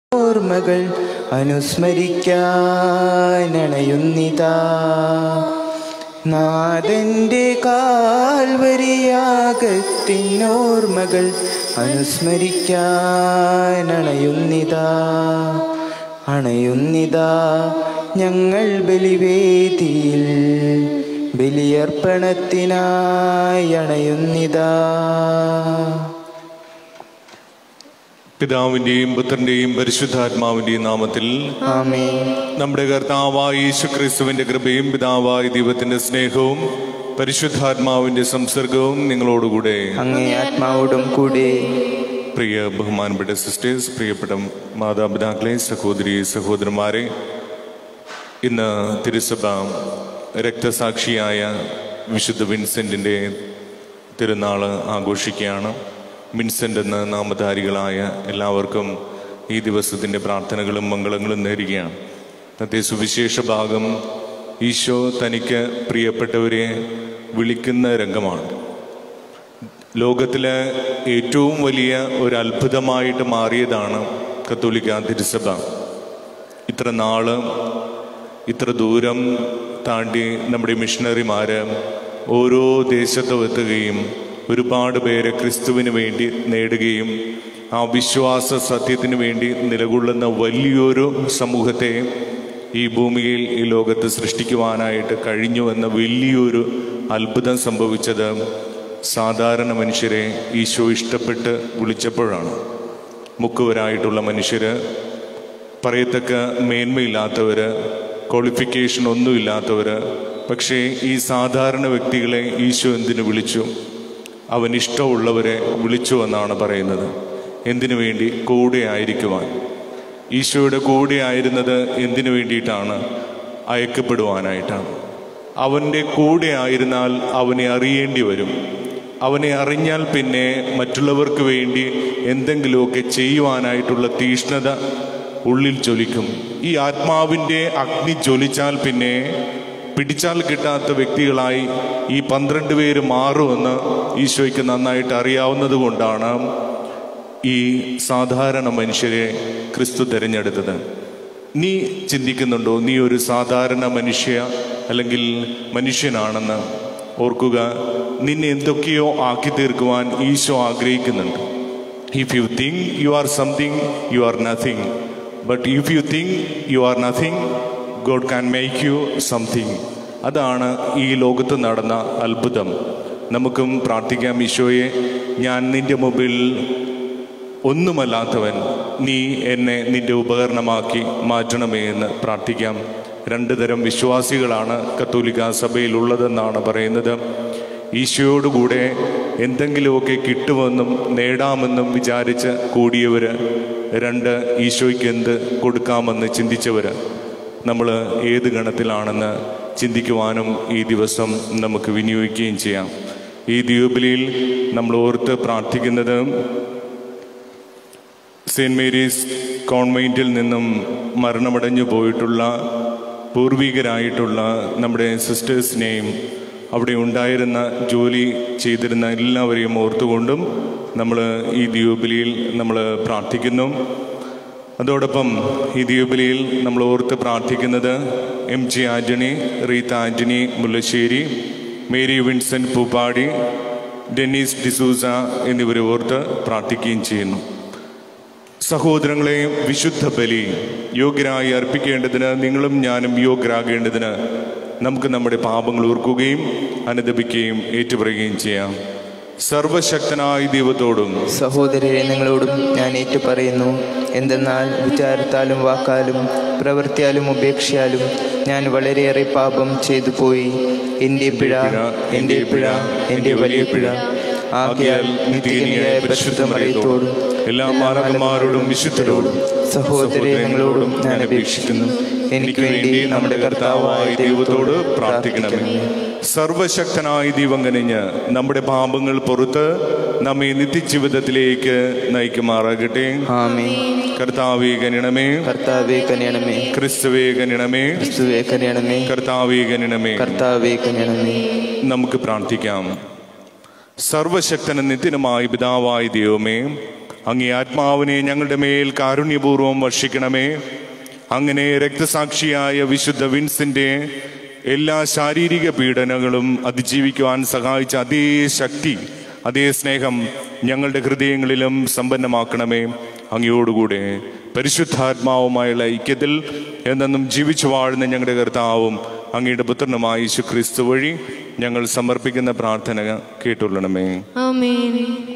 ഓർമ്മകൾ അനുസ്മരിക്കാനണയുന്നിതാ നാഥന്റെ കാൽവരിയാകത്തിനോർമ്മകൾ അനുസ്മരിക്കാനണയുന്നിതാ അണയുന്നിതാ ഞങ്ങൾ ബലിവേദിയിൽ ബലിയർപ്പണത്തിനായി അണയുന്നിതാ പിതാവിന്റെയും പുത്രന്റെയും പരിശുദ്ധാത്മാവിന്റെയും നാമത്തിൽ ആമേൻ നമ്മുടെ കർത്താവായ യേശു ക്രിസ്തുവിന്റെ കൃപയും പിതാവായ ദൈവത്തിന്റെ സ്നേഹവും പരിശുദ്ധാത്മാവിന്റെ സംസർഗവും നിങ്ങളോടുകൂടെ അങ്ങേ ആത്മാവോടും കൂടെ പ്രിയ ബഹുമാനപ്പെട്ട സിസ്റ്റേഴ്സ് പ്രിയപ്പെട്ട മാതാപിതാക്കളെ സഹോദരി സഹോദരന്മാരെ ഇന്ന് തിരുസഭ രക്തസാക്ഷിയായ വിശുദ്ധ വിൻസെന്റിന്റെ തിരുനാൾ ആഘോഷിക്കുകയാണ് വിൻസെന്റ് എന്ന നാമധാരികളായ എല്ലാവർക്കും ഈ ദിവസത്തിന്റെ പ്രാർത്ഥനകളും മംഗളങ്ങളും നേരുകയാണ് ഇന്നത്തെ സുവിശേഷ ഭാഗം ഈശോ തനിക്ക് പ്രിയപ്പെട്ടവരെ വിളിക്കുന്ന രംഗമാണ് ലോകത്തിലെ ഏറ്റവും വലിയ ഒരു അത്ഭുതമായിട്ട് മാറിയതാണ് കത്തോലിക്ക തിരുസഭ ഇത്ര നാള് ഇത്ര ദൂരം താണ്ടി നമ്മുടെ മിഷണറിമാര് ഓരോ ദേശത്തും എത്തുകയും ഒരുപാട് പേരെ ക്രിസ്തുവിന് വേണ്ടി നേടുകയും ആ വിശ്വാസ സത്യത്തിന് വേണ്ടി നിലകൊള്ളുന്ന വലിയൊരു സമൂഹത്തെ ഈ ഭൂമിയിൽ ഈ ലോകത്ത് സൃഷ്ടിക്കുവാനായിട്ട് കഴിഞ്ഞു എന്ന വലിയൊരു അത്ഭുതം സംഭവിച്ചത് സാധാരണ മനുഷ്യരെ ഈശോ ഇഷ്ടപ്പെട്ട് വിളിച്ചപ്പോഴാണ് മുക്കുവരായിട്ടുള്ള മനുഷ്യര് പറയത്തക്ക മേന്മയില്ലാത്തവര് ക്വാളിഫിക്കേഷൻ ഒന്നുമില്ലാത്തവര് പക്ഷേ ഈ സാധാരണ വ്യക്തികളെ ഈശോ എന്തിനു വിളിച്ചു അവൻ ഇഷ്ടമുള്ളവരെ വിളിച്ചു എന്നാണ് പറയുന്നത് എന്തിനു വേണ്ടി കൂടെ ആയിരിക്കുവാൻ ഈശോയുടെ കൂടെ ആയിരുന്നത് എന്തിനു വേണ്ടിയിട്ടാണ് അയക്കപ്പെടുവാനായിട്ടാണ് അവൻ്റെ കൂടെ ആയിരുന്നാൽ അവനെ അറിയേണ്ടി വരും അവനെ അറിഞ്ഞാൽ പിന്നെ മറ്റുള്ളവർക്ക് വേണ്ടി എന്തെങ്കിലുമൊക്കെ ചെയ്യുവാനായിട്ടുള്ള തീഷ്ണത ഉള്ളിൽ ജ്വലിക്കും ഈ ആത്മാവിൻ്റെ അഗ്നി ജ്വലിച്ചാൽ പിന്നെ പിടിച്ചാൽ കിട്ടാത്ത വ്യക്തികളായി ഈ പന്ത്രണ്ട് പേര് മാറുമെന്ന് ഈശോയ്ക്ക് നന്നായിട്ട് അറിയാവുന്നത് കൊണ്ടാണ് ഈ സാധാരണ മനുഷ്യരെ ക്രിസ്തു തിരഞ്ഞെടുത്തത് നീ ചിന്തിക്കുന്നുണ്ടോ നീ ഒരു സാധാരണ മനുഷ്യ അല്ലെങ്കിൽ മനുഷ്യനാണെന്ന് ഓർക്കുക നിന്നെ എന്തൊക്കെയോ ആക്കി തീർക്കുവാൻ ഈശോ ആഗ്രഹിക്കുന്നുണ്ട് if you think you are something you are nothing but if you think you are nothing God can make you something അതാണ് ഈ ലോകത്ത് നടന്ന അത്ഭുതം നമുക്കും പ്രാർത്ഥിക്കാം ഈശോയെ ഞാൻ നിന്റെ മുമ്പിൽ ഒന്നുമല്ലാത്തവൻ നീ എന്നെ നിന്റെ ഉപകരണമാക്കി മാറ്റണമേ എന്ന് പ്രാർത്ഥിക്കാം രണ്ട് തരം വിശ്വാസികളാണ് കത്തോലിക്ക സഭയിലുള്ളതെന്നാണ് പറയുന്നത് ഈശോയോടുകൂടെ എന്തെങ്കിലുമൊക്കെ കിട്ടുമെന്നും നേടാമെന്നും വിചാരിച്ച് കൂടിയവര് രണ്ട് ഈശോയ്ക്ക് എന്ത് കൊടുക്കാമെന്ന് ചിന്തിച്ചവര് നമ്മൾ ഏത് ഗണത്തിലാണെന്ന് ചിന്തിക്കുവാനും ഈ ദിവസം നമുക്ക് വിനിയോഗിക്കുകയും ചെയ്യാം ഈ ദ്വീപിലിൽ നമ്മൾ ഓർത്ത് പ്രാർത്ഥിക്കുന്നത് സെയിൻറ്റ് മേരീസ് കോൺവെൻറ്റിൽ നിന്നും മരണമടഞ്ഞു പോയിട്ടുള്ള പൂർവികരായിട്ടുള്ള നമ്മുടെ സിസ്റ്റേഴ്സിനെയും അവിടെ ഉണ്ടായിരുന്ന ജോലി ചെയ്തിരുന്ന എല്ലാവരെയും ഓർത്തുകൊണ്ടും നമ്മൾ ഈ ദ്വീപിലിയിൽ നമ്മൾ പ്രാർത്ഥിക്കുന്നു അതോടൊപ്പം ഈ ദ്വീപിലിയിൽ നമ്മൾ ഓർത്ത് പ്രാർത്ഥിക്കുന്നത് M G Antony Rita Antony Mullassery Mary Vincent Poopadi Dennis D'Souza എന്നിവരെ ഓർത്ത് പ്രാർത്ഥിക്കുകയും ചെയ്യുന്നു സഹോദരങ്ങളെ വിശുദ്ധ ബലി യോഗ്യരായി അർപ്പിക്കേണ്ടതിന് നിങ്ങളും ഞാനും യോഗ്യരാകേണ്ടതിന് നമുക്ക് നമ്മുടെ പാപങ്ങൾ ഓർക്കുകയും അനുദപിക്കുകയും ഏറ്റുപറയുകയും ചെയ്യാം സർവശക്തനായ ദൈവത്തോടും സഹോദരരെ നിങ്ങളോടും ഞാൻ ഏറ്റുപറയുന്നു എന്തെന്നാൽ വിചാരത്താലും വാക്കാലും പ്രവൃത്തിയാലും ഉപേക്ഷയാലും ഞാൻ വളരെയേറെ പാപം ചെയ്തു പോയി എൻ്റെ പിഴ എൻ്റെ പിഴ എൻ്റെ വലിയ പിഴ ആകയാൽ നിത്യനിയായ പരിശുദ്ധ മറിയത്തോടും എല്ലാ മാനവന്മാരോടും വിശുദ്ധരോടും സഹോദരരെ നിങ്ങളോടും ഞാൻ അപേക്ഷിക്കുന്നു എനിക്ക് വേണ്ടി നമ്മുടെ കർത്താവായ ദൈവത്തോട് പ്രാർത്ഥിക്കണമേ സർവശക്തനായ ദൈവം കനിഞ്ഞ് നമ്മുടെ പാപങ്ങൾ പുറത്ത് നമ്മെ നിത്യജീവിതത്തിലേക്ക് നയിക്കുമാറാകട്ടെ ആമേ കർത്താവേ കനിണമേ കർത്താവേ കനിയണമേ ക്രിസ്തുവേ കനിണമേ ക്രിസ്തുവേ കനിയണമേ കർത്താവേ കനിണമേ കർത്താവേ കനിയണമേ നമുക്ക് പ്രാർത്ഥിക്കാം സർവശക്തന നിത്യനുമായ പിതാവായ ദൈവമേ അങ്ങേ ആത്മാവിനെ ഞങ്ങളുടെ മേൽ കാരുണ്യപൂർവ്വം വർഷിക്കണമേ അങ്ങനെ രക്തസാക്ഷിയായ വിശുദ്ധ വിൻസിന്റെ എല്ലാ ശാരീരിക പീഡനങ്ങളും അതിജീവിക്കുവാൻ സഹായിച്ച അതേ ശക്തി അതേ സ്നേഹം ഞങ്ങളുടെ ഹൃദയങ്ങളിലും സമ്പന്നമാക്കണമേ അങ്ങയോടുകൂടെ പരിശുദ്ധാത്മാവുമായുള്ള ഐക്യത്തിൽ എന്നെന്നും ജീവിച്ചു വാഴുന്ന ഞങ്ങളുടെ കർത്താവും അങ്ങയുടെ പുത്രനുമായ യേശു ക്രിസ്തു വഴി ഞങ്ങൾ സമർപ്പിക്കുന്ന പ്രാർത്ഥന കേട്ടുള്ളണമേ ആമേൻ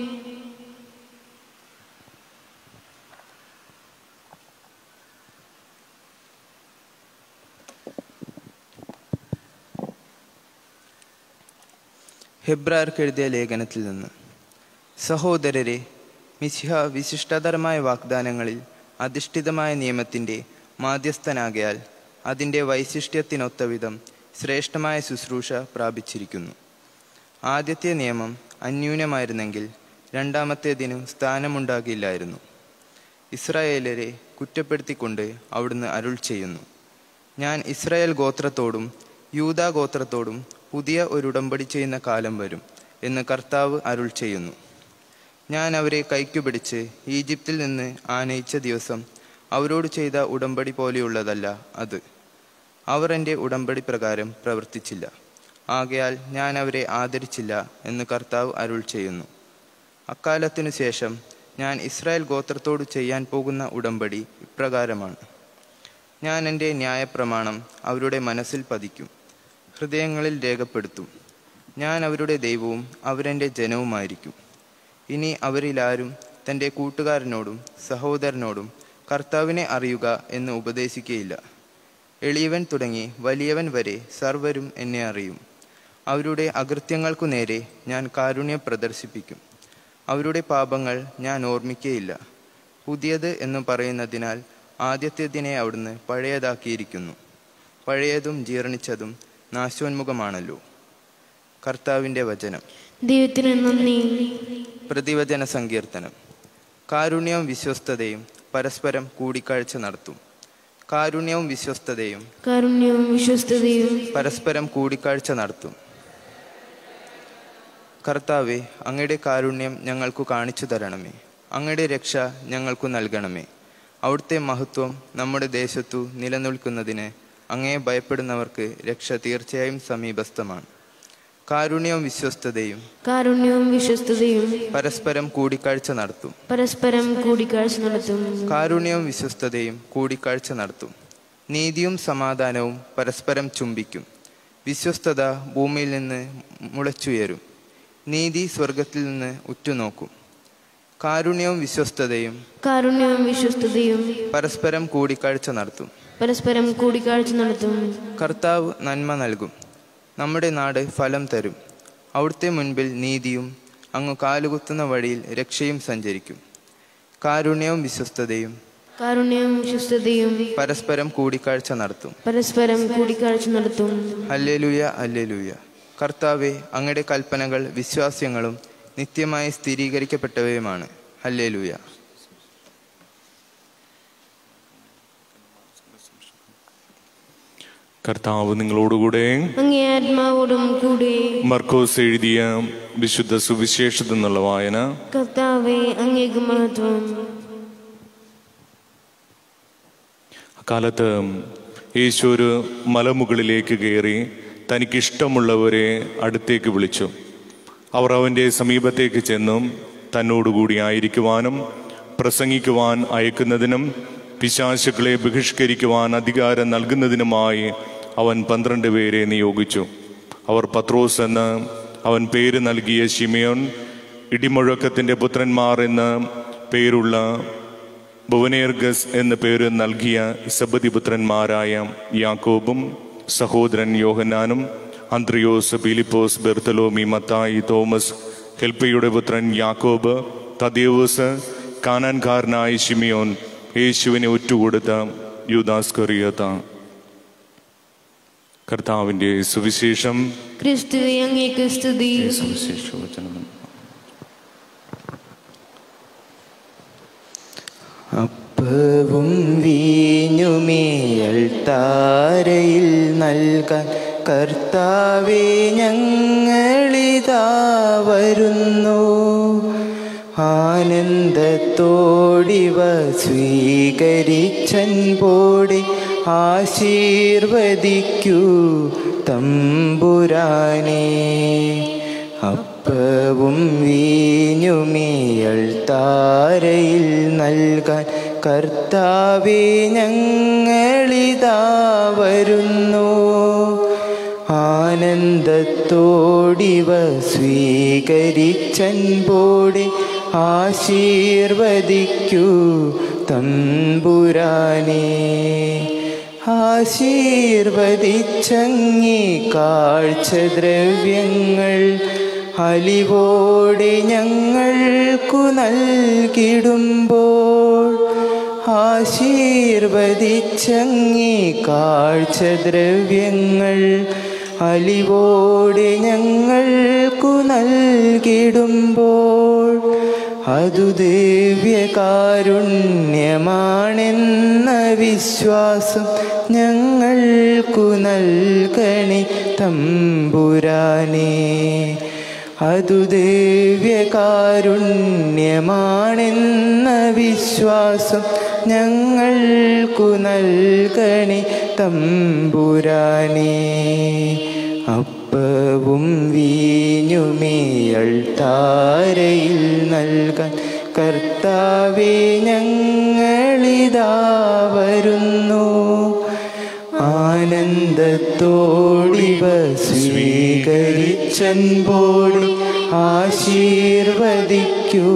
ഹെബ്രാർക്ക് എഴുതിയ ലേഖനത്തിൽ നിന്ന് സഹോദരരെ മിശിഹ വിശിഷ്ടതരമായ വാഗ്ദാനങ്ങളിൽ അധിഷ്ഠിതമായ നിയമത്തിൻ്റെ മാധ്യസ്ഥനാകയാൽ അതിൻ്റെ വൈശിഷ്ട്യത്തിനൊത്ത വിധം ശ്രേഷ്ഠമായ ശുശ്രൂഷ പ്രാപിച്ചിരിക്കുന്നു ആദ്യത്തെ നിയമം അന്യൂനമായിരുന്നെങ്കിൽ രണ്ടാമത്തേതിനു സ്ഥാനമുണ്ടാകില്ലായിരുന്നു ഇസ്രായേലരെ കുറ്റപ്പെടുത്തിക്കൊണ്ട് അവിടുന്ന് അരുൾ ചെയ്യുന്നു ഞാൻ ഇസ്രായേൽ ഗോത്രത്തോടും യൂദാ ഗോത്രത്തോടും പുതിയ ഒരു ഉടമ്പടി ചെയ്യുന്ന കാലം വരും എന്ന് കർത്താവ് അരുൾ ചെയ്യുന്നു ഞാൻ അവരെ കൈക്കുപിടിച്ച് ഈജിപ്തിൽ നിന്ന് ആനയിച്ച ദിവസം അവരോട് ചെയ്ത ഉടമ്പടി പോലെയുള്ളതല്ല അത് അവർ എൻ്റെ ഉടമ്പടി പ്രകാരം പ്രവർത്തിച്ചില്ല ആകയാൽ ഞാൻ അവരെ ആദരിച്ചില്ല എന്ന് കർത്താവ് അരുൾ ചെയ്യുന്നു അക്കാലത്തിനു ശേഷം ഞാൻ ഇസ്രായേൽ ഗോത്രത്തോട് ചെയ്യാൻ പോകുന്ന ഉടമ്പടി ഇപ്രകാരമാണ് ഞാൻ എൻ്റെ ന്യായപ്രമാണം അവരുടെ മനസ്സിൽ പതിക്കും ഹൃദയങ്ങളിൽ രേഖപ്പെടുത്തും ഞാൻ അവരുടെ ദൈവവും അവരെൻ്റെ ജനവുമായിരിക്കും ഇനി അവരിലാരും തൻ്റെ കൂട്ടുകാരനോടും സഹോദരനോടും കർത്താവിനെ അറിയുക എന്ന് ഉപദേശിക്കുകയില്ല എളിയവൻ തുടങ്ങി വലിയവൻ വരെ സർവരും എന്നെ അറിയും അവരുടെ അകൃത്യങ്ങൾക്കു നേരെ ഞാൻ കാരുണ്യം പ്രദർശിപ്പിക്കും അവരുടെ പാപങ്ങൾ ഞാൻ ഓർമ്മിക്കുകയില്ല പുതിയത് എന്ന് പറയുന്നതിനാൽ ആദ്യത്തേതിനെ അവിടുന്ന് പഴയതാക്കിയിരിക്കുന്നു പഴയതും ജീർണിച്ചതും നാശോന്മുഖമാണല്ലോ കർത്താവിൻ്റെ വചനം ദൈവത്തിന് നന്ദി പ്രതിവചന സങ്കീർത്തനം കാരുണ്യവും വിശ്വസ്തതയും പരസ്പരം കൂടിക്കാഴ്ച നടത്തും കാരുണ്യവും വിശ്വസ്തതയും കാരുണ്യവും വിശ്വസ്തതയും പരസ്പരം കൂടിക്കാഴ്ച നടത്തും കർത്താവെ അങ്ങയുടെ കാരുണ്യം ഞങ്ങൾക്കു കാണിച്ചു തരണമേ അങ്ങയുടെ രക്ഷ ഞങ്ങൾക്കു നൽകണമേ അവിടുത്തെ മഹത്വം നമ്മുടെ ദേശത്തു നിലനിൽക്കുന്നതിന് അങ്ങയെ ഭയപ്പെടുന്നവർക്ക് രക്ഷ തീർച്ചയായും സമീപസ്ഥമാണ് കാരുണ്യവും വിശ്വസ്തതയും കാരുണ്യവും വിശ്വസ്തതയും പരസ്പരം കൂടിക്കാഴ്ച നടത്തും പരസ്പരം കൂടിക്കാഴ്ച നടത്തും കാരുണ്യവും വിശ്വസ്തതയും കൂടിക്കാഴ്ച നടത്തും നീതിയും സമാധാനവും പരസ്പരം ചുംബിക്കും വിശ്വസ്തത ഭൂമിയിൽ നിന്ന് മുളച്ചുയരും നീതി സ്വർഗത്തിൽ നിന്ന് ഉറ്റുനോക്കും കാരുണ്യവും വിശ്വസ്തതയും കാരുണ്യവും വിശ്വസ്തതയും പരസ്പരം കൂടിക്കാഴ്ച നടത്തും പരസ്പരം കൂടിക്കാഴ്ച നടത്തും കർത്താവ് നന്മ നൽകും നമ്മുടെ നാട് ഫലം തരും അവിടുത്തെ മുൻപിൽ നീതിയും അങ്ങ് കാലുകുത്തുന്ന വഴിയിൽ രക്ഷയും സഞ്ചരിക്കും കാരുണ്യവും വിശ്വസ്തതയും കാരുണ്യവും വിശ്വസ്തതയും പരസ്പരം കൂടിക്കാഴ്ച നടത്തും പരസ്പരം കൂടിക്കാഴ്ച നടത്തും ഹല്ലേലൂയ ഹല്ലേലൂയ കർത്താവെ അങ്ങയുടെ കൽപ്പനകൾ വിശ്വാസ്യങ്ങളും നിത്യമായി സ്ഥിരീകരിക്കപ്പെട്ടവയുമാണ് ഹല്ലേലൂയ കർത്താവ് നിങ്ങളോടുകൂടെ അങ്ങേ ആത്മാവോടും കൂടെ മർക്കോസ് എഴുതിയ വിശുദ്ധ സുവിശേഷത്തിൽ നിന്നുള്ള വായന കർത്താവെ അങ്ങേക്ക് മഹത്വം അക്കാലത്ത് യേശു ഒരു മലമുകളിലേക്ക് കയറി തനിക്കിഷ്ടമുള്ളവരെ അടുത്തേക്ക് വിളിച്ചു അവർ അവൻ്റെ സമീപത്തേക്ക് ചെന്നും തന്നോടുകൂടി ആയിരിക്കുവാനും പ്രസംഗിക്കുവാൻ അയക്കുന്നതിനും പിശാശുക്കളെ ബഹിഷ്കരിക്കുവാൻ അധികാരം നൽകുന്നതിനുമായി അവൻ പന്ത്രണ്ട് പേരെ നിയോഗിച്ചു അവർ പത്രോസ് എന്ന് അവൻ പേര് നൽകിയ ഷിമിയോൻ ഇടിമുഴക്കത്തിൻ്റെ പുത്രന്മാർ എന്ന് പേരുള്ള ഭുവനേർഗസ് എന്ന പേര് നൽകിയ സബതി പുത്രന്മാരായ യാക്കോബും സഹോദരൻ യോഹന്നാനും അന്ത്രിയോസ് ഫിലിപ്പോസ് ബെർത്തലോമി മത്തായി തോമസ് ഹെൽപ്പയുടെ പുത്രൻ യാക്കോബ് തദേവസ് കാനാൻകാരനായ ഷിമിയോൻ യേശുവിനെ ഒറ്റുകൊടുത്ത യൂദാസ് കറിയത്ത കർത്താവിൻ്റെ സുവിശേഷം ക്രിസ്തുവെ അങ്ങേക്ക് സ്തുതി സുവിശേഷ വചനം അപ്പവും വീഞ്ഞുമേയൽ താരയിൽ നൽകാൻ കർത്താവെ ഞങ്ങളിതാ വരുന്നു ആനന്ദ ആനന്ദത്തോടിവ സ്വീകരിച്ചൻപോടെ ആശീർവദിക്കൂ തമ്പുരാനേ അപ്പവും വീഞ്ഞുമിയൾ താരയിൽ നൽകാൻ കർത്താവെ ഞങ്ങളിതാ വരുന്നു ആനന്ദത്തോടിവ സ്വീകരിച്ചൻപോടെ ആശീർവദിക്കൂ തമ്പുരാനേ ആശീർവദിച്ചങ്ങി കാഴ്ചദ്രവ്യങ്ങൾ അലിവോടെ ഞങ്ങൾക്കു നൽകിടുമ്പോൾ ആശീർവദിച്ചങ്ങി കാഴ്ചദ്രവ്യങ്ങൾ അലിവോടെ ഞങ്ങൾക്കു നൽകിടുമ്പോൾ അതു ദിവ്യകാരുണ്യമാണെന്ന വിശ്വാസം ഞങ്ങൾക്കു നൽകണി തമ്പുരാനേ അതു ദിവ്യകാരുണ്യമാണെന്ന വിശ്വാസം ഞങ്ങൾക്കു നൽകണി തമ്പുരാനേ അപ്പവും വീഞ്ഞുമേയൾ താരയിൽ നൽകാൻ കർത്താവെ ഞങ്ങളിതാ വരുന്നു ആനന്ദത്തോടിവ സ്വീകരിച്ചൻപോടി ആശീർവദിക്കൂ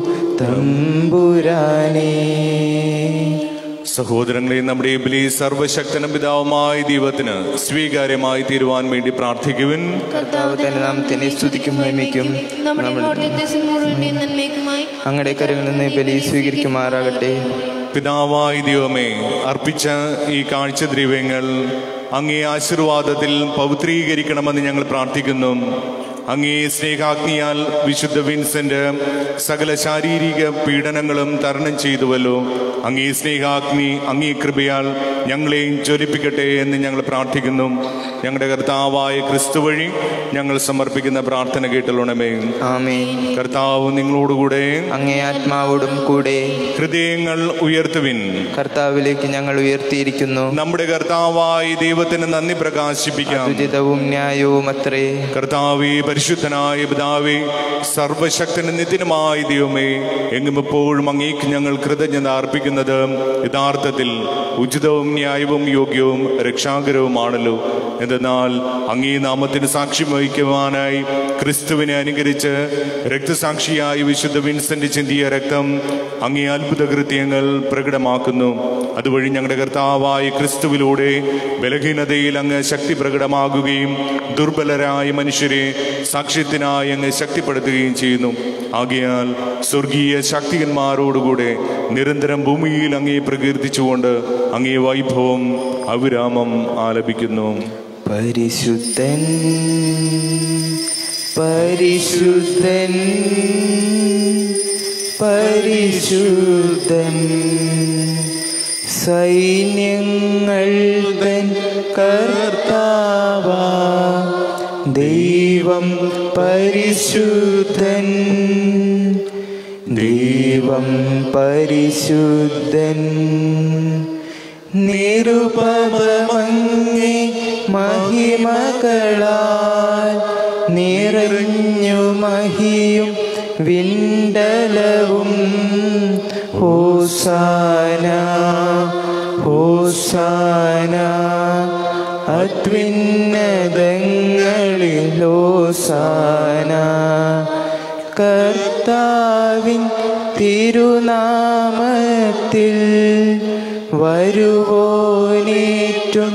തമ്പുരാനേ സഹോദരങ്ങളെ നമ്മുടെ ബലി സർവശക്തനും പിതാവുമായ ദൈവത്തിന് സ്വീകാര്യമായി തീരുവാൻ വേണ്ടി പ്രാർത്ഥിക്കുവിൻ കർത്താവ് തന്നെ നാമത്തിനെ സ്തുതിക്കും മഹിമയ്ക്കും നമ്മുടെ നമ്മൾ കോട്ടയത്തെ മുഴുവന്റെ നന്മയ്ക്കുമായി അങ്ങയുടെ കരങ്ങളിൽ നിന്ന് ബലി സ്വീകരിക്കുമാറാകട്ടെ പിതാവായ ദൈവമേ അർപ്പിച്ച ഈ കാഴ്ച ദ്രവ്യങ്ങൾ അങ്ങേ ആശീർവാദത്തിൽ പവിത്രീകരിക്കണമെന്ന് ഞങ്ങൾ പ്രാർത്ഥിക്കുന്നു അങ്ങേ സ്നേഹാഗ്നിയാൽ വിശുദ്ധ വിൻസെന്റ് സകല ശാരീരിക പീഡനങ്ങളും തരണം ചെയ്തുവല്ലോ അങ്ങേ സ്നേഹാഗ്നി അങ്ങേ കൃപയാൽ ഞങ്ങളെയും ജ്വലിപ്പിക്കട്ടെ എന്ന് ഞങ്ങൾ പ്രാർത്ഥിക്കുന്നു ഞങ്ങളുടെ കർത്താവായ ക്രിസ്തു വഴി ഞങ്ങൾ സമർപ്പിക്കുന്ന പ്രാർത്ഥന കേട്ടലുണമേ ആമേൻ കർത്താവ് നിങ്ങളോടുകൂടെ അങ്ങേ ആത്മാവോടും കൂടെ ഹൃദയങ്ങൾ ഉയർത്തുവിൻ കർത്താവിലേക്ക് ഞങ്ങൾ ഉയർത്തിയിരിക്കുന്നു നമ്മുടെ കർത്താവായ ദൈവത്തിന് നന്ദി പ്രകാശിപ്പിക്കാം ഉചിതവും ന്യായവും അത്രേ കർത്താവേ പരിശുദ്ധനായ പിതാവേ സർവശക്തന് നിത്യനുമായ ദൈവമേ എങ്ങും എപ്പോഴും അങ്ങേക്ക് ഞങ്ങൾ കൃതജ്ഞത അർപ്പിക്കുന്നത് യഥാർത്ഥത്തിൽ ഉചിതവും ന്യായവും യോഗ്യവും രക്ഷാകരവുമാണല്ലോ എന്തെന്നാൽ അങ്ങേ നാമത്തിന് സാക്ഷ്യം വഹിക്കുവാനായി ക്രിസ്തുവിനെ അനുകരിച്ച് രക്തസാക്ഷിയായി വിശുദ്ധ വിൻസെന്റ് ചിന്തിയ രക്തം അങ്ങേ അത്ഭുത കൃത്യങ്ങൾ പ്രകടമാക്കുന്നു അതുവഴി ഞങ്ങളുടെ കർത്താവായ ക്രിസ്തുവിലൂടെ ബലഹീനതയിൽ അങ്ങ് ശക്തി പ്രകടമാകുകയും ദുർബലരായ മനുഷ്യരെ സാക്ഷ്യത്തിനായി അങ്ങ് ശക്തിപ്പെടുത്തുകയും ചെയ്യുന്നു ആകയാൽ സ്വർഗീയ ശക്തികന്മാരോടുകൂടെ നിരന്തരം ഭൂമിയിൽ അങ്ങേ പ്രകീർത്തിച്ചുകൊണ്ട് അങ്ങേ വൈഭവം അവിരാമം ആലപിക്കുന്നു പരിശുദ്ധൻ പരിശുദ്ധൻ പരിശുദ്ധൻ സൈന്യങ്ങൾ തൻ കർത്താവ ദൈവം പരിശുദ്ധൻ ദൈവം പരിശുദ്ധൻ നിരുപമങ്ങി മഹിമകളാൽ നിറഞ്ഞു മഹിയും വിണ്ടലവും ഹോസാന ഹോസാന അത്വിന്നതങ്ങളിൽ ഹോസാന കർത്താവിൻ തിരുനാമത്തിൽ വരുവോനേറ്റും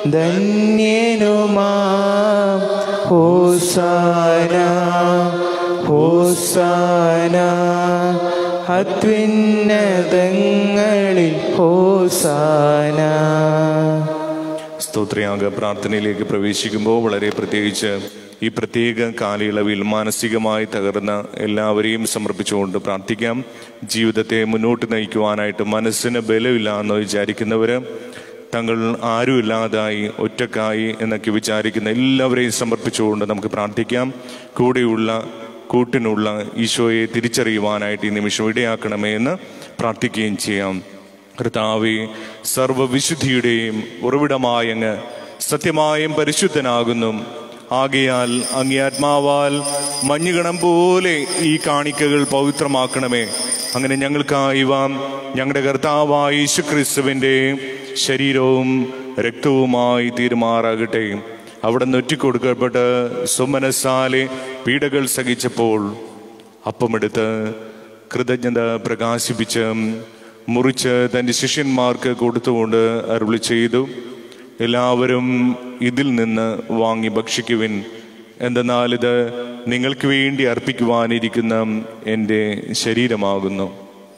ധന്യനുമാം ഹോസാന ഹോസാന അത്വിന്നതങ്ങളിൽ ഹോസാന സ്തോത്രയാഗ പ്രാർത്ഥനയിലേക്ക് പ്രവേശിക്കുമ്പോൾ വളരെ പ്രത്യേകിച്ച് ഈ പ്രത്യേക കാലയളവിൽ മാനസികമായി തകർന്ന എല്ലാവരെയും സമർപ്പിച്ചുകൊണ്ട് പ്രാർത്ഥിക്കാം ജീവിതത്തെ മുന്നോട്ട് നയിക്കുവാനായിട്ട് മനസ്സിന് ബലമില്ല എന്ന് വിചാരിക്കുന്നവര് തങ്ങൾ ആരുമില്ലാതായി ഒറ്റക്കായി എന്നൊക്കെ വിചാരിക്കുന്ന എല്ലാവരെയും സമർപ്പിച്ചുകൊണ്ട് നമുക്ക് പ്രാർത്ഥിക്കാം കൂടെയുള്ള കൂട്ടിനുള്ള ഈശോയെ തിരിച്ചറിയുവാനായിട്ട് ഈ നിമിഷം ഇടയാക്കണമേ എന്ന് പ്രാർത്ഥിക്കുകയും ചെയ്യാം കർത്താവെ സർവവിശുദ്ധിയുടെയും ഉറവിടമായ അങ്ങ് സത്യമായും പരിശുദ്ധനാകുന്നു ആകയാൽ അങ്ങേ ആത്മാവാൽ മഞ്ഞുകണം പോലെ ഈ കാണിക്കകൾ പവിത്രമാക്കണമേ അങ്ങനെ ഞങ്ങൾക്കായി ഇവ ഞങ്ങളുടെ കർത്താവായ യേശു ക്രിസ്തുവിൻ്റെ ശരീരവും രക്തവുമായി തീരുമാറാകട്ടെ അവിടെ നൊറ്റിക്കൊടുക്കപ്പെട്ട് സുമനസാലെ പീഡകൾ സഹിച്ചപ്പോൾ അപ്പമെടുത്ത് കൃതജ്ഞത പ്രകാശിപ്പിച്ച് മുറിച്ച് തൻ്റെ ശിഷ്യന്മാർക്ക് കൊടുത്തുകൊണ്ട് അരുളി ചെയ്തു എല്ലാവരും ഇതിൽ നിന്ന് വാങ്ങി ഭക്ഷിക്കുവിൻ എന്തെന്നാൽ ഇത് നിങ്ങൾക്ക് വേണ്ടി അർപ്പിക്കുവാനിരിക്കുന്ന എൻ്റെ ശരീരമാകുന്നു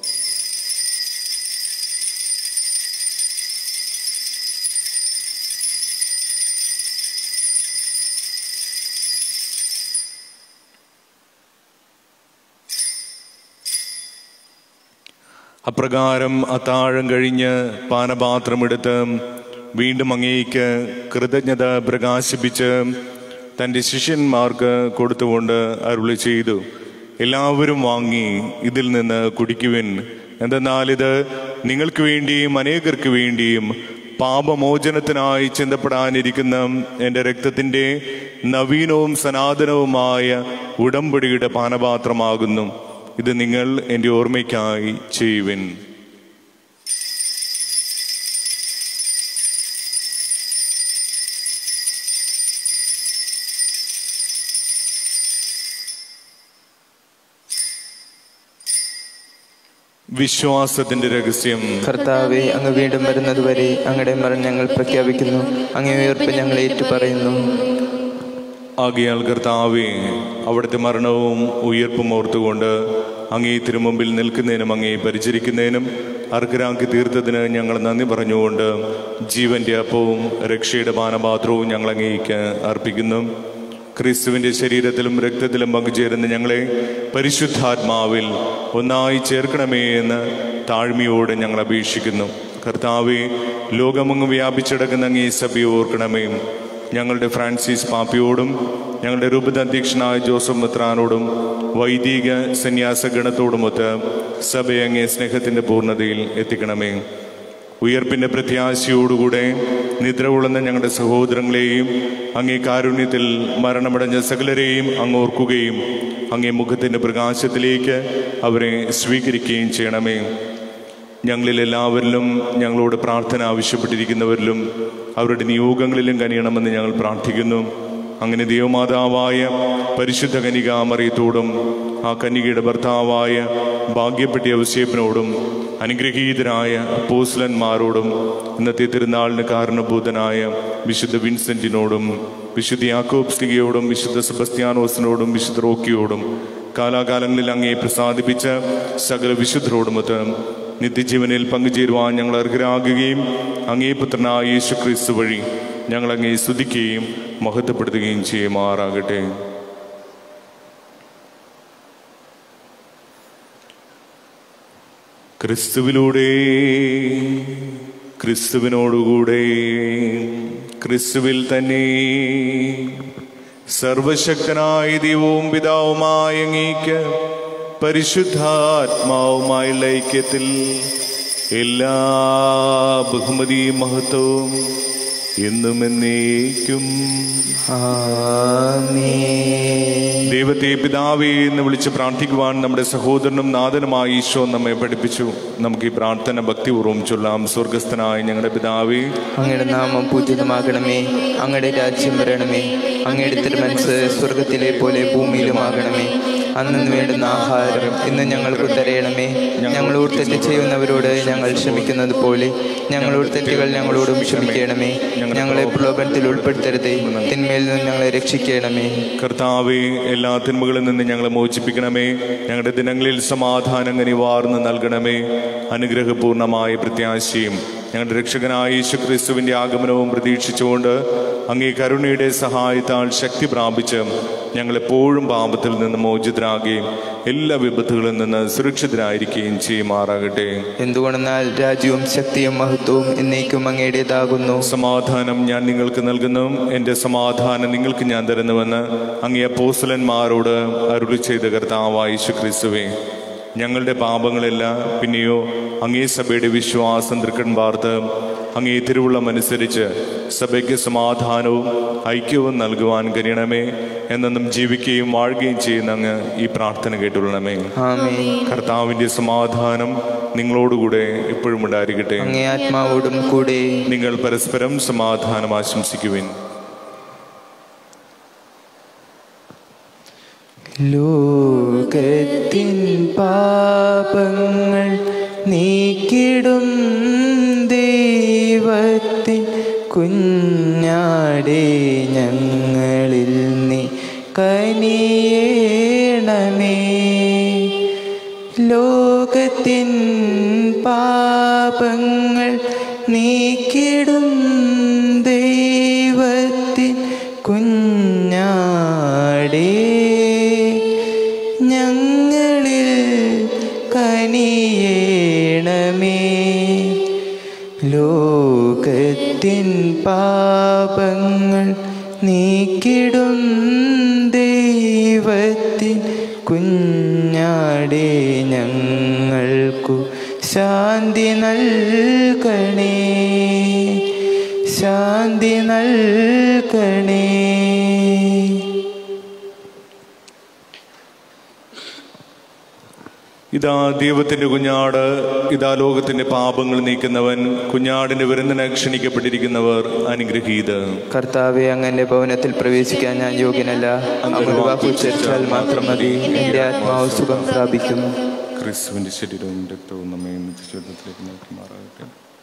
അപ്രകാരം അത്താഴം കഴിഞ്ഞ് പാനപാത്രമെടുത്ത് വീണ്ടും അങ്ങേക്ക് കൃതജ്ഞത പ്രകാശിപ്പിച്ച് തൻ്റെ ശിഷ്യന്മാർക്ക് കൊടുത്തുകൊണ്ട് അരുളി ചെയ്തു എല്ലാവരും വാങ്ങി ഇതിൽ നിന്ന് കുടിക്കുവിൻ എന്തെന്നാൽ ഇത് നിങ്ങൾക്ക് വേണ്ടിയും അനേകർക്ക് വേണ്ടിയും പാപമോചനത്തിനായി ചിന്തപ്പെടാനിരിക്കുന്ന എൻ്റെ രക്തത്തിൻ്റെ നവീനവും സനാതനവുമായ ഉടമ്പടിയുടെ പാനപാത്രമാകുന്നു ഇത് നിങ്ങൾ എൻ്റെ ഓർമ്മയ്ക്കായി ചെയ്യുവിൻ വിശ്വാസത്തിന്റെ രഹസ്യം കർത്താവെ അങ്ങ് വീണ്ടും വരുന്നതുവരെ അങ്ങയുടെ മരണം ഞങ്ങൾ പ്രഖ്യാപിക്കുന്നു അങ്ങേ ഉയർപ്പ് ഞങ്ങൾ ഏറ്റുപറയുന്നു ആകിയാൽ കർത്താവെ അവിടുത്തെ മരണവും ഉയർപ്പും ഓർത്തുകൊണ്ട് അങ്ങേ തിരുമുമ്പിൽ നിൽക്കുന്നതിനും അങ്ങേ പരിചരിക്കുന്നതിനും അർഹരാക്കി തീർത്തതിന് ഞങ്ങൾ നന്ദി പറഞ്ഞുകൊണ്ട് ജീവന്റെ അപ്പവും രക്ഷയുടെ പാനപാത്രവും ഞങ്ങൾ അങ്ങേക്ക് അർപ്പിക്കുന്നു ക്രിസ്തുവിന്റെ ശരീരത്തിലും രക്തത്തിലും പങ്കുചേരുന്ന ഞങ്ങളെ പരിശുദ്ധാത്മാവിൽ ഒന്നായി ചേർക്കണമേ എന്ന് താഴ്മയോടെ ഞങ്ങൾ അപേക്ഷിക്കുന്നു കർത്താവെ ലോകമങ്ങ് വ്യാപിച്ചടക്കുന്ന അങ്ങേ സഭയെ ഓർക്കണമേ ഞങ്ങളുടെ ഫ്രാൻസിസ് പാപ്പിയോടും ഞങ്ങളുടെ രൂപത അധ്യക്ഷനായ ജോസഫ് മെത്രാനോടും വൈദിക സന്യാസ ഗണത്തോടുമൊത്ത് സഭയെ അങ്ങേ സ്നേഹത്തിന്റെ പൂർണ്ണതയിൽ എത്തിക്കണമേ ഉയർപ്പിന്റെ പ്രത്യാശയോടുകൂടെ നിദ്ര കൊള്ളുന്ന ഞങ്ങളുടെ സഹോദരങ്ങളെയും അങ്ങേ കാരുണ്യത്തിൽ മരണമടഞ്ഞ സകലരെയും അങ്ങ് ഓർക്കുകയും അങ്ങേ മുഖത്തിന്റെ പ്രകാശത്തിലേക്ക് അവരെ സ്വീകരിക്കുകയും ചെയ്യണമേ ഞങ്ങളിൽ എല്ലാവരിലും ഞങ്ങളോട് പ്രാർത്ഥന ആവശ്യപ്പെട്ടിരിക്കുന്നവരിലും അവരുടെ നിയോഗങ്ങളിലും കനിയണമെന്ന് ഞങ്ങൾ പ്രാർത്ഥിക്കുന്നു അങ്ങനെ ദൈവമാതാവായ പരിശുദ്ധ കനികാമറിയത്തോടും ആ കന്യകയുടെ ഭർത്താവായ ഭാഗ്യപ്പെട്ട ഔസേപ്പിനോടും അനുഗ്രഹീതരായ അപ്പോസ്ലന്മാരോടും ഇന്നത്തെ തിരുനാളിന് കാരണഭൂതനായ വിശുദ്ധ വിൻസെന്റിനോടും വിശുദ്ധ യാക്കോബ് സ്ലിഗയോടും വിശുദ്ധ സെബസ്ത്യാനോസിനോടും വിശുദ്ധ റോക്കിയോടും കാലാകാലങ്ങളിൽ അങ്ങേ പ്രസാദിപ്പിച്ച സകല വിശുദ്ധരോടുമൊത്ത് നിത്യജീവനിൽ പങ്കുചേരുവാൻ ഞങ്ങൾ അർഹരാകുകയും അങ്ങേ പുത്രനായ യേശു ക്രിസ്തു വഴി ഞങ്ങൾ അങ്ങേ സ്തുതിക്കുകയും മഹത്വപ്പെടുത്തുകയും ചെയ്യുമാറാകട്ടെ ക്രിസ്തുവിലൂടെ ക്രിസ്തുവിനോടുകൂടെ ക്രിസ്തുവിൽ തന്നെ സർവശക്തനായ ദൈവവും പിതാവുമായ അങ്ങേക്ക് പരിശുദ്ധാത്മാവുമായുള്ള ഐക്യത്തിൽ എല്ലാ ബഹുമതിയും മഹത്വവും എന്നും എന്നേക്കും ആമേൻ ദൈവത്തെ പിതാവേ എന്ന് വിളിച്ച് പ്രാർത്ഥിക്കുവാൻ നമ്മുടെ സഹോദരനും നാഥനുമായ ഈശോ നമ്മെ പഠിപ്പിച്ചു നമുക്ക് ഈ പ്രാർത്ഥന ഭക്തിപൂർവ്വം ചൊല്ലാം സ്വർഗസ്ഥനായ ഞങ്ങളുടെ പിതാവേ അങ്ങയുടെ നാമം പൂജിതമാകണമേ അങ്ങയുടെ രാജ്യം വരണമേ അങ്ങയുടെ തിരുമനസ് സ്വർഗത്തിലെ പോലെ ഭൂമിയിലുമാകണമേ അന്നു വേണ്ടുന്ന ആഹാരം ഇന്ന് ഞങ്ങൾക്ക് തരയണമേ ഞങ്ങളോട് തെറ്റ് ചെയ്യുന്നവരോട് ഞങ്ങൾ ക്ഷമിക്കുന്നത് പോലെ ഞങ്ങളോട് തെറ്റുകൾ ഞങ്ങളോടും ക്ഷമിക്കണമേ ഞങ്ങളെ പ്രലോഭനത്തിൽ ഉൾപ്പെടുത്തരുതേ തിന്മയിൽ നിന്ന് ഞങ്ങളെ രക്ഷിക്കണമേ കർത്താവെ എല്ലാ തിന്മകളിൽ നിന്ന് ഞങ്ങളെ മോചിപ്പിക്കണമേ ഞങ്ങളുടെ ദിനങ്ങളിൽ സമാധാനം കനിവാർന്ന് നൽകണമേ അനുഗ്രഹപൂർണമായ പ്രത്യാശയും ഞങ്ങളുടെ രക്ഷകനായ യേശു ക്രിസ്തുവിൻ്റെ ആഗമനവും പ്രതീക്ഷിച്ചുകൊണ്ട് അങ്ങേ കരുണയുടെ സഹായത്താൽ ശക്തി പ്രാപിച്ച് ഞങ്ങളെപ്പോഴും പാപത്തിൽ നിന്ന് മോചിതരാകുകയും എല്ലാ വിപത്തുകളിൽ നിന്ന് സുരക്ഷിതരായിരിക്കുകയും ചെയ്യുമാറാകട്ടെ എന്തുകൊണ്ടെന്നാൽ രാജ്യവും ശക്തിയും മഹത്വവും എന്നേക്കും അങ്ങയുടേതാകുന്നു സമാധാനം ഞാൻ നിങ്ങൾക്ക് നൽകുന്നു എൻ്റെ സമാധാനം നിങ്ങൾക്ക് ഞാൻ തരുന്നുവെന്ന് അങ്ങേ അപ്പോസ്തലന്മാരോട് അരുളി ചെയ്ത കർത്താവായ യേശു ക്രിസ്തുവേ ഞങ്ങളുടെ പാപങ്ങളെല്ലാം പിന്നെയോ അങ്ങേ സഭയുടെ വിശ്വാസം തൃക്കൺ പാർത്ത് അങ്ങേ തിരുവുള്ളമനുസരിച്ച് സഭയ്ക്ക് സമാധാനവും ഐക്യവും നൽകുവാൻ കഴിയണമേ എന്നെന്നും ജീവിക്കുകയും വാഴുകയും ചെയ്യുന്ന അങ്ങ് ഈ പ്രാർത്ഥന കേട്ടുള്ളണമേ ആമേൻ കർത്താവിൻ്റെ സമാധാനം നിങ്ങളോടുകൂടെ എപ്പോഴും ഉണ്ടായിരിക്കട്ടെ അങ്ങേ ആത്മാവോടും കൂടെ നിങ്ങൾ പരസ്പരം സമാധാനം ആശംസിക്കുവിൻ ലോകത്തിൻ പാപങ്ങൾ നീക്കിടും ദൈവത്തിൻ കുഞ്ഞാടേ ഞങ്ങളിൽ നീ കനിയേണമേ ലോകത്തിൻ പാപങ്ങൾ നീക്കിടും ദൈവത്തിൻ കുഞ്ഞാടേ ഞങ്ങളിൽ കനിയേണമേ ലോകത്തിൻ പാപങ്ങൾ നീക്കിടും ദൈവത്തിൻ കുഞ്ഞാടേ ഞങ്ങൾക്കു ശാന്തി നൽകണേ ശാന്തി നൽകണേ ഇതാ ദൈവത്തിന്റെ കുഞ്ഞാട് ഇതാ ലോകത്തിന്റെ പാപങ്ങൾ നീക്കുന്നവൻ കുഞ്ഞാടിന്റെ വിരുന്നിന് ക്ഷണിക്കപ്പെട്ടിരിക്കുന്നവർ അനുഗ്രഹീത് കർത്താവെ അങ്ങന്റെ ഭവനത്തിൽ പ്രവേശിക്കാൻ ഞാൻ യോഗ്യനല്ല അങ്ങ് ഒരു വാക്ക് ഉച്ചരിച്ചാൽ മാത്രം മതി എൻ്റെ ആത്മാവ് സുഖം പ്രാപിക്കും ക്രിസ്തുവിന്റെ ശരീരവും രക്തവും നമ്മെ നിത്യജീവിതത്തിലേക്ക് നയിക്കുമാറാകട്ടെ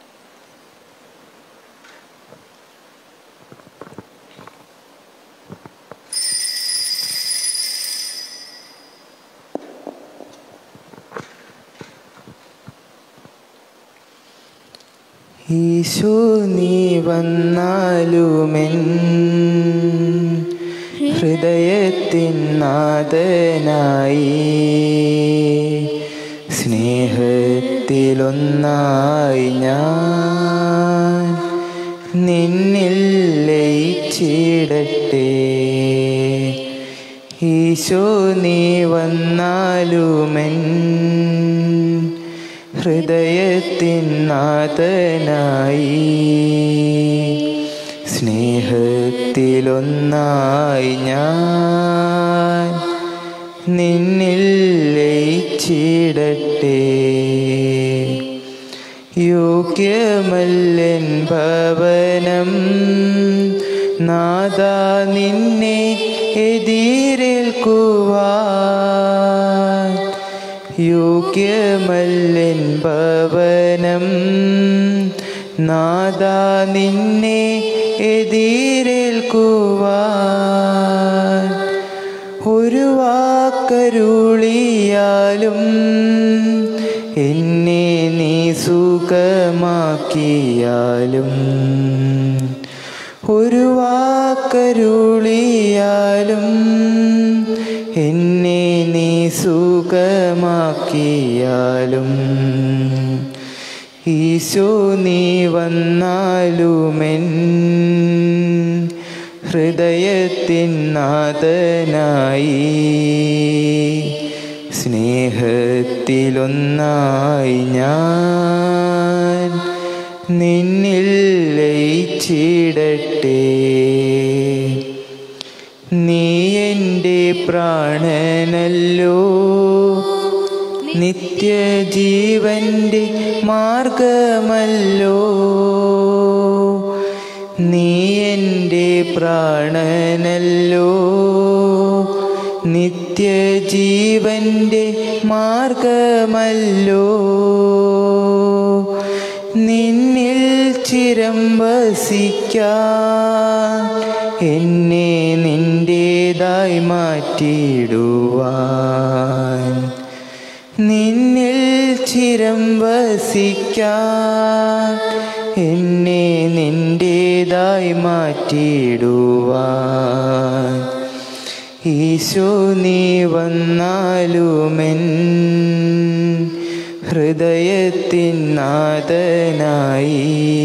ഈശോ നീ വന്നാലുമെൻ ഹൃദയത്തിൻ നാഥനായി സ്നേഹത്തിലൊന്നായി ഞാൻ നിന്നിൽ ലയിച്ചിടട്ടെ ഈശോ നീ വന്നാലുമെൻ ഹൃദയത്തിൻ നാഥനായി സ്നേഹത്തിലൊന്നായി ഞാൻ നിന്നിൽ ലയിച്ചിടട്ടെ യോഗ്യമല്ലൻ ഭവനം നാദ നിന്നെ എതിരേൽക്കുവാൻ യോഗ്യമല്ലൻ ഭവനം നാദ നിന്നെ എതിരേൽക്കുവാൻ ഒരു വാക്കരുളിയാലും എന്നെ നീ സുഖമാക്കിയാലും ഒരു വാക്കരുളിയാലും എന്നെ നീ സുഖമാക്കിയാലും ഈശോ നീ വന്നാലുമെൻ ഹൃദയത്തിൻ നാഥനായി സ്നേഹത്തിലൊന്നായി ഞാൻ നിന്നിൽ ലയിച്ചിടട്ടെ നീ എൻ്റെ പ്രാണനല്ലോ നിത്യജീവന്റെ മാർഗമല്ലോ നീ എൻ്റെ പ്രാണനല്ലോ നിത്യജീവന്റെ മാർഗമല്ലോ നിന്നിൽ ചിരം വസിക്കാൻ എന്നെ നിന്റേതായി മാറ്റിയിടുവാൻ നിന്നിൽ ചിരം വസിക്കാൻ എന്നെ നിന്റേതായി മാറ്റിയിടുവാൻ ഈശോ നീ വന്നാലുമെൻ ഹൃദയത്തിൻ നാഥനായി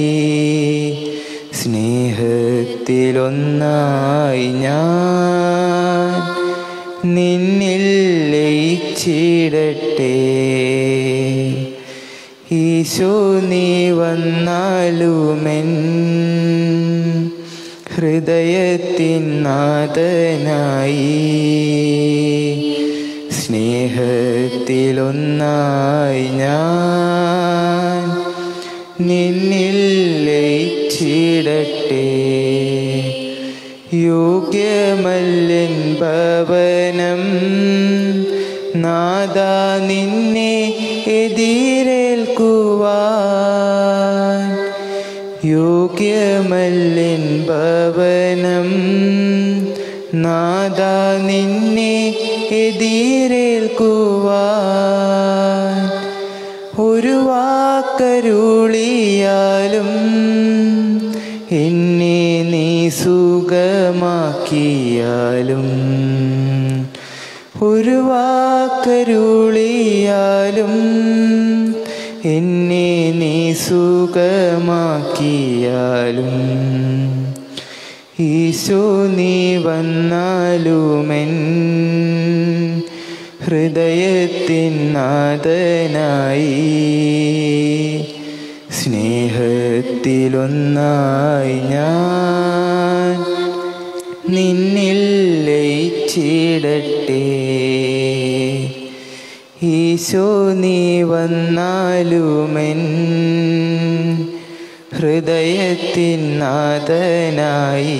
സ്നേഹത്തിലൊന്നായി ഞാൻ നിന്നിൽ ലയിച്ചിടട്ടെ ഈശോ നീ വന്നാലുമെൻ ഹൃദയത്തിൻ നാഥനായി സ്നേഹത്തിലൊന്നായി ഞാൻ നിന്നിൽ ലയിച്ചിടട്ടെ യോഗ്യമല്ലൻ ഭവനം നാദാ നിന്നെ എതിരേൽക്കുവാൻ യോഗ്യമല്ലൻ ഭവനം നാദാ നിന്നെ എതിരേൽക്കുവാൻ ഒരു വാക്കരുളിയാലും എന്നെ നീ സുഖമാക്കിയാലും ഒരു വാക്കരുളിയാലും എന്നെ നീ സുഖമാക്കിയാലും ഈശോ നീ വന്നാലുമെൻ ഹൃദയത്തിൻ നാഥനായി സ്നേഹത്തിലൊന്നായി ഞാൻ നിന്നിൽ ലയിച്ചിടട്ടെ ഈശോ നീ വന്നാലുമെൻ ഹൃദയത്തിൻ നാഥനായി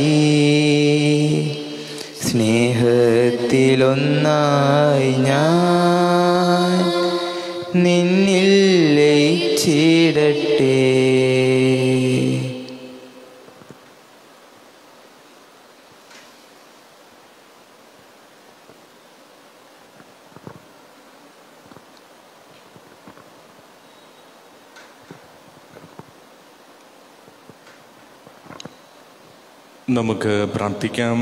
സ്നേഹത്തിലൊന്നായി ഞാൻ നിന്നിൽ ലയിച്ചിടട്ടെ നമുക്ക് പ്രാർത്ഥിക്കാം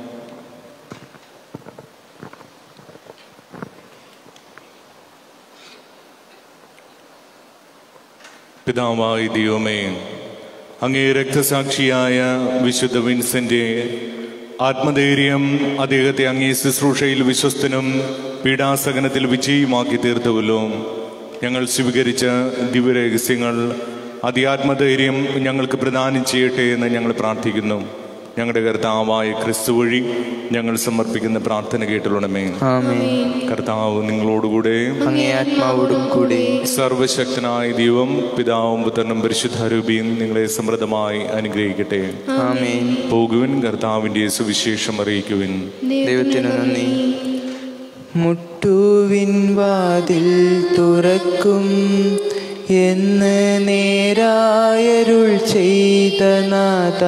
പിതാവായ ദൈവമേ അങ്ങേ രക്തസാക്ഷിയായ വിശുദ്ധ വിൻസെന്റ് ആത്മധൈര്യം അദ്ദേഹത്തെ അങ്ങേ ശുശ്രൂഷയിൽ വിശ്വസ്തനും പീഡാസകനത്തിൽ വിജയിയുമാക്കി തീർത്തുവല്ലോ ഞങ്ങൾ സ്വീകരിച്ച ദിവ്യരഹസ്യങ്ങൾ അതിയാത്മധൈര്യം ഞങ്ങൾക്ക് പ്രദാനം ചെയ്യട്ടെ എന്ന് ഞങ്ങൾ പ്രാർത്ഥിക്കുന്നു ഞങ്ങളുടെ കർത്താവായ ക്രിസ്തു വഴി ഞങ്ങൾ സമർപ്പിക്കുന്ന പ്രാർത്ഥന കേട്ടുള്ളണമേ ആമേ കർത്താവ് നിങ്ങളോടുകൂടെ അങ്ങേ ആത്മാവോടും കൂടി സർവശക്തനായ ദൈവം പിതാവും പുത്രനും പരിശുദ്ധാരൂപിയും നിങ്ങളെ സമൃദ്ധമായി അനുഗ്രഹിക്കട്ടെ ആമേൻ പോകുവിൻ കർത്താവിന്റെ സുവിശേഷം അറിയിക്കുവിൻ ദൈവത്തിന് നന്ദി മുട്ടുവിൻ വാതിൽ തുറക്കും എന്ന് നേരായരുൾ ചെയ്ത നാഥ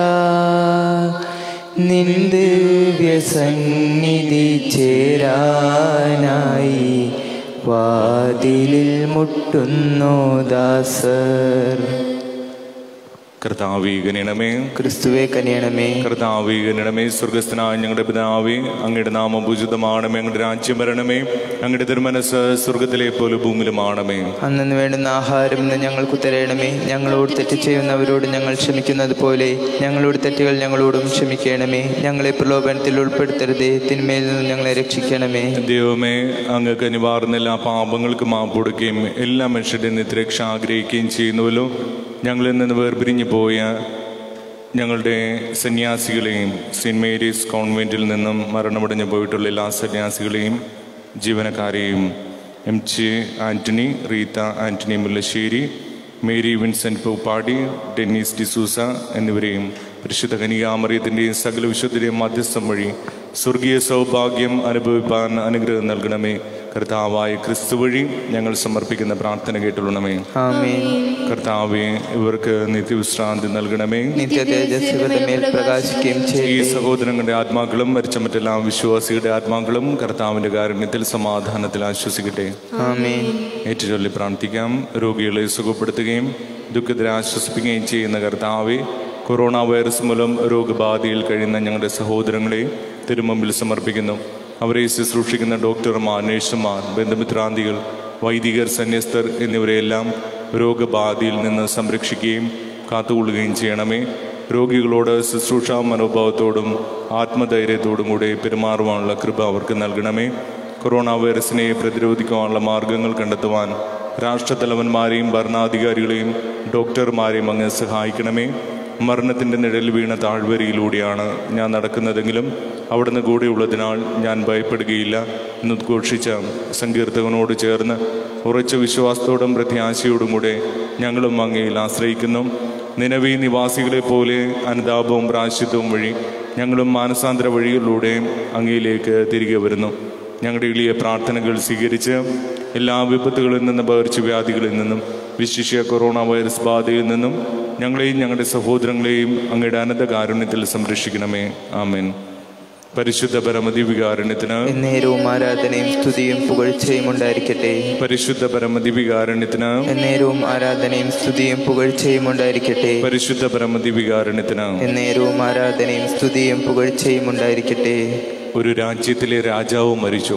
നിന്റെ വ്യസന്നിധി ചേരാനായി വാതിലിൽ മുട്ടുന്നു ദാസർ കർത്താവേ ഗണിണമേ ക്രിസ്തുവെ കനിയണമേ കർത്താവേ ഗണിണമേ സ്വർഗസ്ഥനായ ഞങ്ങളുടെ പിതാവേ അങ്ങയുടെ നാമം പൂജിതമാണമേ അങ്ങയുടെ രാജ്യം വരണമേ അങ്ങയുടെ തിരുമനസ് സ്വർഗത്തിലെ പോലെ ഭൂമിയിലുമാണമേ അന്നു വേണ്ടുന്ന ആഹാരം ഇന്ന് ഞങ്ങൾക്ക് തരണമേ ഞങ്ങളോട് തെറ്റ് ചെയ്യുന്നവരോട് ഞങ്ങൾ ക്ഷമിക്കുന്നത് പോലെ ഞങ്ങളോട് തെറ്റുകൾ ഞങ്ങളോടും ക്ഷമിക്കണമേ ഞങ്ങളെ പ്രലോഭനത്തിൽ ഉൾപ്പെടുത്തരുതേ തിന്മയിൽ നിന്ന് ഞങ്ങളെ രക്ഷിക്കണമേ ദൈവമേ അങ്ങക്ക് അനിവാർന്ന എല്ലാ പാപങ്ങൾക്ക് മാപ്പ് കൊടുക്കുകയും എല്ലാ മനുഷ്യരുടെ നിത്യരക്ഷ ആഗ്രഹിക്കുകയും ചെയ്യുന്നുവല്ലോ ഞങ്ങളിൽ നിന്ന് വേർപിരിഞ്ഞു പോയ ഞങ്ങളുടെ സന്യാസികളെയും സെൻറ് മേരീസ് കോൺവെൻറ്റിൽ നിന്നും മരണമടഞ്ഞു പോയിട്ടുള്ള എല്ലാ സന്യാസികളെയും ജീവനക്കാരെയും M J Antony Rita Antony Mullassery Mary Vincent Poopadi Dennis D'Souza എന്നിവരെയും പരിശുദ്ധ കനികാമറിയത്തിൻ്റെയും സകല വിശുദ്ധരെയും മധ്യസ്ഥം വഴി സ്വർഗീയ സൗഭാഗ്യം അനുഭവിപ്പാൻ അനുഗ്രഹം നൽകണമേ കർത്താവായ ക്രിസ്തു വഴി ഞങ്ങൾ സമർപ്പിക്കുന്ന പ്രാർത്ഥന കേട്ടുള്ളണമേ ആമേൻ കർത്താവെ ഇവർക്ക് നിത്യവിശ്രാന്തി നൽകണമേ നിത്യ തേജസ് ഇവരുടെ മേൽ പ്രകാശിക്കുകയും ഈ ചെയ്യട്ടെ സഹോദരങ്ങളുടെ ആത്മാക്കളും മരിച്ച മറ്റെല്ലാ വിശ്വാസികളുടെ ആത്മാക്കളും കർത്താവിന്റെ കാരുണ്യത്തിൽ സമാധാനത്തിൽ ആശ്വസിക്കട്ടെ ആമേൻ ഏറ്റുചൊല്ലി പ്രാർത്ഥിക്കാം രോഗികളെ സുഖപ്പെടുത്തുകയും ദുഃഖത്തിനെ ആശ്വസിപ്പിക്കുകയും ചെയ്യുന്ന കർത്താവെ കൊറോണ വൈറസ് മൂലം രോഗബാധയിൽ കഴിയുന്ന ഞങ്ങളുടെ സഹോദരങ്ങളെ തിരുമുമ്പിൽ സമർപ്പിക്കുന്നു അവരെ ശുശ്രൂഷിക്കുന്ന ഡോക്ടർമാർ നഴ്സുമാർ ബന്ധുമിത്രാന്തികൾ വൈദികർ സന്യസ്തർ എന്നിവരെയെല്ലാം രോഗബാധയിൽ നിന്ന് സംരക്ഷിക്കുകയും കാത്തുകൊള്ളുകയും ചെയ്യണമേ രോഗികളോട് ശുശ്രൂഷാ മനോഭാവത്തോടും ആത്മധൈര്യത്തോടും കൂടെ പെരുമാറുവാനുള്ള കൃപ അവർക്ക് നൽകണമേ കൊറോണ വൈറസിനെ പ്രതിരോധിക്കുവാനുള്ള മാർഗങ്ങൾ കണ്ടെത്തുവാൻ രാഷ്ട്രത്തലവന്മാരെയും ഭരണാധികാരികളെയും ഡോക്ടർമാരെയും അങ്ങ് സഹായിക്കണമേ മരണത്തിൻ്റെ നിഴൽ വീണ താഴ്വരയിലൂടെയാണ് ഞാൻ നടക്കുന്നതെങ്കിലും അവിടുന്ന് കൂടെയുള്ളതിനാൽ ഞാൻ ഭയപ്പെടുകയില്ല എന്ന് ഉദ്ഘോഷിച്ച സങ്കീർത്തകനോട് ചേർന്ന് ഉറച്ച വിശ്വാസത്തോടും പ്രത്യാശയോടും കൂടെ ഞങ്ങളും അങ്ങയിൽ ആശ്രയിക്കുന്നു നിലവി നിവാസികളെ പോലെ അനുതാപവും പ്രാശ്യത്വവും വഴി ഞങ്ങളും മാനസാന്തര വഴികളിലൂടെ അങ്ങയിലേക്ക് തിരികെ വരുന്നു ഞങ്ങളുടെ എളിയ പ്രാർത്ഥനകൾ സ്വീകരിച്ച് എല്ലാ വിപത്തുകളിൽ നിന്നും പകർച്ചവ്യാധികളിൽ നിന്നും വിശിഷ്യ കൊറോണ വൈറസ് ബാധയിൽ നിന്നും ഞങ്ങളെയും ഞങ്ങളുടെ സഹോദരങ്ങളെയും അങ്ങയുടെ അനന്ത കാരുണ്യത്തിൽ സംരക്ഷിക്കണമേ ആമേൻ പരിശുദ്ധ പരമദിവികാരുണ്യത്തിന് എന്നേരവും ആരാധനയും സ്തുതിയും പുകഴ്ചയും ഉണ്ടായിരിക്കട്ടെ പരിശുദ്ധ പരമദിവികാരുണ്യത്തിന് എന്നേരവും ആരാധനയും സ്തുതിയും പുകഴ്ചയും ഉണ്ടായിരിക്കട്ടെ പരിശുദ്ധ പരമദിവികാരുണ്യത്തിന് എന്നേരവും ആരാധനയും സ്തുതിയും പുകഴ്ചയും ഉണ്ടായിരിക്കട്ടെ ഒരു രാജ്യത്തിലെ രാജാവ് മരിച്ചു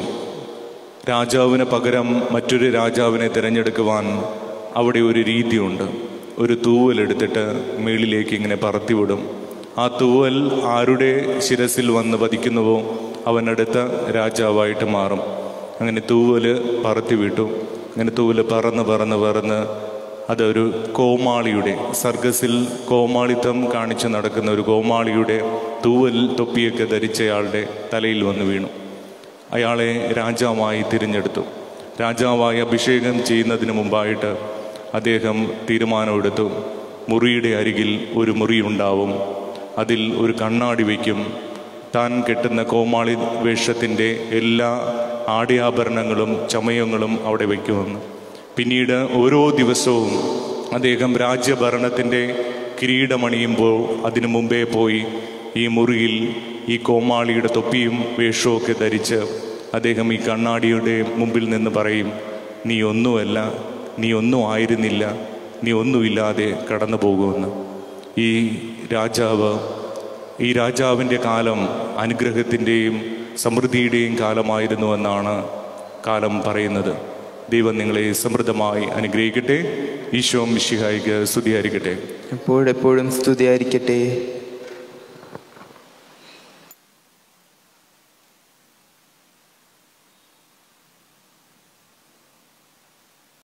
രാജാവിന് പകരം മറ്റൊരു രാജാവിനെ തിരഞ്ഞെടുക്കുവാൻ അവിടെ ഒരു രീതിയുണ്ട് ഒരു തൂവലെടുത്തിട്ട് മേളിലേക്ക് ഇങ്ങനെ പറത്തിവിടും ആ തൂവൽ ആരുടെ ശിരസിൽ വന്ന് പതിക്കുന്നുവോ അവൻ അടുത്ത രാജാവായിട്ട് മാറും അങ്ങനെ തൂവല് പറത്തി വിട്ടു അങ്ങനെ തൂവല് പറന്ന് പറന്ന് പറന്ന് അതൊരു കോമാളിയുടെ സർഗസിൽ കോമാളിത്തം കാണിച്ചു നടക്കുന്ന ഒരു കോമാളിയുടെ തൂവൽ തൊപ്പിയൊക്കെ ധരിച്ചയാളുടെ തലയിൽ വന്ന് വീണു അയാളെ രാജാവായി തിരഞ്ഞെടുത്തു രാജാവായി അഭിഷേകം ചെയ്യുന്നതിന് മുമ്പായിട്ട് അദ്ദേഹം തീരുമാനമെടുത്തു മുറിയുടെ അരികിൽ ഒരു മുറി ഉണ്ടാവും അതിൽ ഒരു കണ്ണാടി വയ്ക്കും താൻ കെട്ടുന്ന കോമാളി വേഷത്തിൻ്റെ എല്ലാ ആടയാഭരണങ്ങളും ചമയങ്ങളും അവിടെ വയ്ക്കുമെന്ന് പിന്നീട് ഓരോ ദിവസവും അദ്ദേഹം രാജ്യഭരണത്തിൻ്റെ കിരീടമണിയുമ്പോൾ അതിനു മുമ്പേ പോയി ഈ മുറിയിൽ ഈ കോമാളിയുടെ തൊപ്പിയും വേഷവും ഒക്കെ ധരിച്ച് അദ്ദേഹം ഈ കണ്ണാടിയുടെ മുമ്പിൽ നിന്ന് പറയും നീ ഒന്നുമല്ല നീ ഒന്നും ആയിരുന്നില്ല നീ ഒന്നുമില്ലാതെ കടന്നു പോകുമെന്ന് ഈ രാജാവ് ഈ രാജാവിൻ്റെ കാലം അനുഗ്രഹത്തിൻ്റെയും സമൃദ്ധിയുടെയും കാലമായിരുന്നുവെന്നാണ് കാലം പറയുന്നത് ദൈവം നിങ്ങളെ സമൃദ്ധമായി അനുഗ്രഹിക്കട്ടെ ഈശോ മിശിഹായിക്ക് സ്തുതിയായിരിക്കട്ടെ എപ്പോഴെപ്പോഴും സ്തുതിയായിരിക്കട്ടെ